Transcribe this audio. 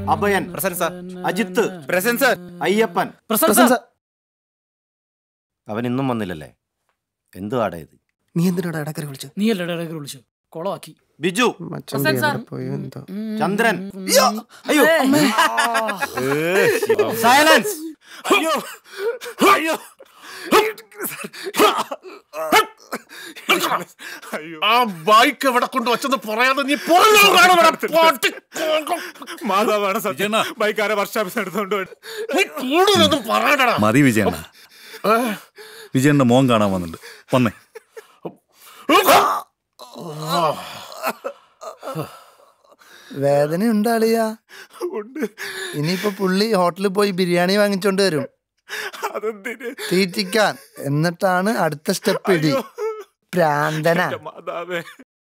Abhayan present sir Ajith present sir Ayyappan present sir. അവൻ ഇന്നും വന്നില്ലല്ലേ എന്തുവാടാ ഇത് നീ എന്തിനാടാ ഇടക്കറി വിളിച്ചു നീ അല്ലേ ഇടയ്ക്ക് വിളിച്ചു കൊളവാക്കി ബിജു മച്ചൻ പ്രസന്റ് സാർ. എവിടെ പോയോ എന്തോ ചന്ദ്രൻ അയ്യോ സൈലൻസ് അയ്യോ അയ്യോ ആ ബൈക്ക് എവിടെ കൊണ്ട് വച്ചെന്ന് പറയാതെ നീ പുറകെ കാണുമെടാ, പട്ടി. മാതാവാണ് സത്യം ബൈക്കാരെ വർഷാപ്പിൽ എടുത്തോണ്ട് പോയി നീ കൂടുതലൊന്നും പറയണ്ടടാ മതി വിജയണ്ണ വിജയണ്ണ മോൻ കാണാൻ വന്നിട്ടുണ്ട് വന്നേ വേദന ഉണ്ടാളിയാ ഇനിയിപ്പോ പുള്ളി ഹോട്ടലിൽ പോയി ബിരിയാണി വാങ്ങിച്ചോണ്ട് വരും അതെന്തിന് തീറ്റിക്കാൻ എന്നിട്ടാണ് അടുത്ത സ്റ്റെപ്പ് ഇടി പ്രാന്തന മാതാവേ